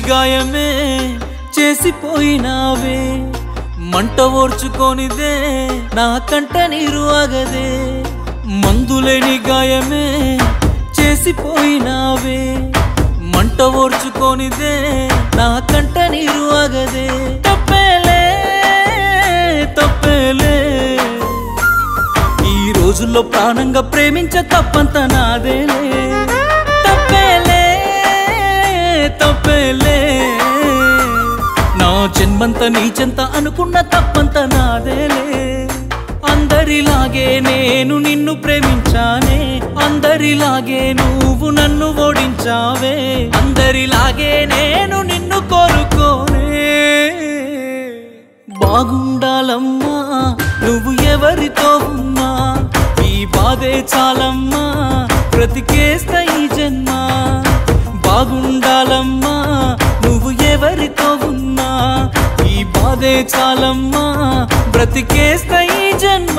గాయమే చేసిపోయినావే మంట ఓర్చుకోనిదే నా కంట నీరు ఆగదే మందులేని గాయమే చేసిపోయినావే మంట ఓర్చుకోనిదే నా కంట నీరు ఆగదే తప్పేలే తప్పేలే ఈ రోజుల్లో ప్రాణంగా ప్రేమించ తప్పంత నాదేలే తప్పేలే తప్పేలే నా జన్మంత నీచెంత అనుకున్న తప్పంత నాదేలే అందరిలాగే నేను నిన్ను ప్రేమించానే అందరిలాగే నువ్వు నన్ను ఓడించావే అందరిలాగే నేను నిన్ను కోరుకోనే బాగుండాలమ్మా నువ్వు ఎవరితో ఉన్నా ఈ బాధే చాలమ్మా బ్రతికేస్తా ఈ జన్మ బాగుండాలమ్మా నువ్వు ఎవరితో ఉన్నా ఈ బాధే చాలమ్మా బ్రతికేస్తా ఈ జన్మ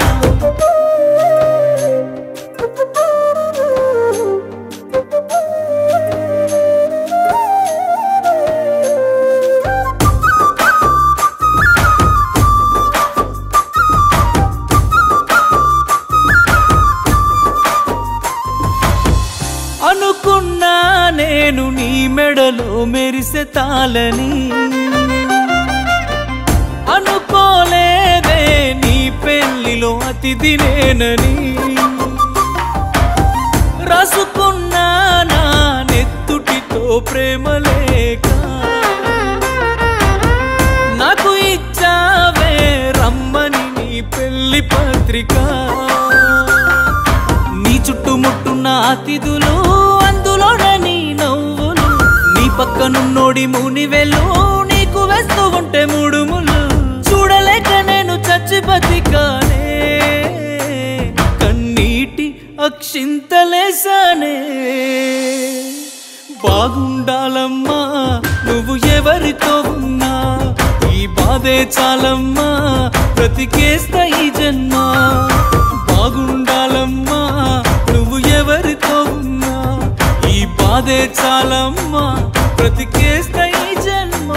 అనుకున్నా నేను నీ మెడలో మెరిసే తాళని అనుకోలేదే నీ పెళ్లిలో అతిథి నేనని రాసుకున్నా నా నెత్తుటితో ప్రేమ లేక నాకు ఇచ్చావే రమ్మని నీ పెళ్లి పత్రిక నీ చుట్టుముట్టున్న అతిథులు అందులోనే నీ నవ్వులు నీ పక్కనున్నోడి మూని వెళ్ళు నీకు వేస్తూ ఉంటే మూడు ముళ్ళు చూడలేక నేను చచ్చి బతికానే కన్నీటి అక్షింతలేసానే బాగుండాలమ్మా నువ్వు ఎవరితో ఉన్నా ఈ బాధే చాలమ్మా బ్రతికేస్తా ఈ జన్మ బాగుండాలమ్మా నువ్వు ఎవరితో ఉన్నా ఈ బాధే చాలమ్మా బ్రతికేస్తా ఈ జన్మ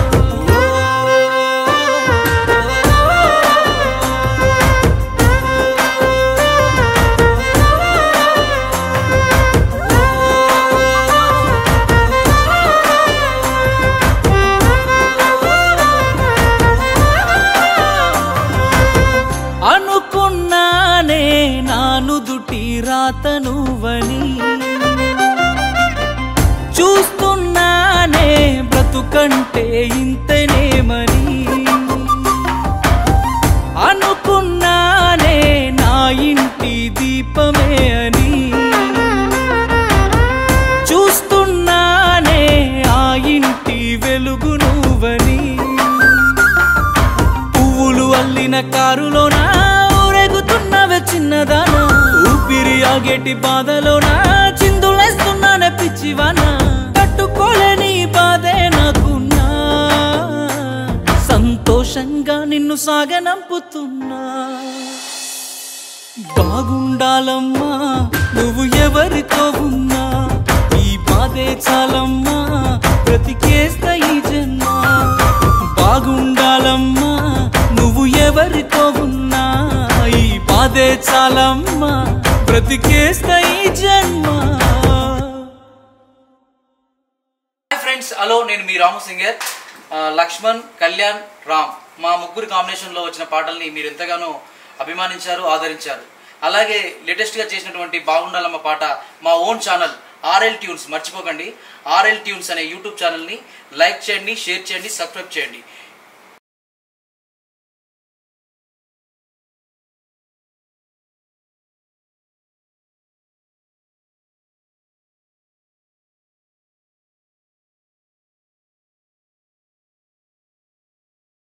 అనుకున్నానే నాను దుటి రాత నువ్వని చూస్తున్నానే బ్రతుకంటే ఇంతనేమని అనుకున్నానే నా ఇంటి దీపమే అని చూస్తున్నానే ఆ ఇంటి వెలుగు నువ్వని పువ్వులు అల్లిన కారులోనా ఊరేగుతున్నవే చిన్నదానా ఊపిరి ఆగేటి బాధలోనా చిందులేస్తున్నానే పిచ్చివానా తట్టుకోలేని బాధే నాకున్నా సంతోషంగా నిన్ను సాగనంపుతున్నా బాగుండాలమ్మా నువ్వు ఎవరితో ఉన్నా ఈ బాధే చాలమ్మా బ్రతికేస్తా ఈ జన్మ బాగుండాలమ్మా నువ్వు ఎవరితో ఉన్నా ఈ బాధే చాలమ్మా బ్రతికేస్తా ఈ జన్మ హాయ్ ఫ్రెండ్స్ హలో నేను మీ రాము సింగర్ ఆ, లక్ష్మణ్ కళ్యాణ్ రామ్ మా ముగ్గురు కాంబినేషన్లో వచ్చిన పాటల్ని మీరు ఎంతగానో అభిమానించారు ఆదరించారు అలాగే లేటెస్ట్గా చేసినటువంటి బాగుండాలమ్మ పాట మా ఓన్ ఛానల్ ఆర్ఎల్ ట్యూన్స్ మర్చిపోకండి ఆర్ఎల్ ట్యూన్స్ అనే యూట్యూబ్ ఛానల్ని లైక్ చేయండి షేర్ చేయండి సబ్స్క్రైబ్ చేయండి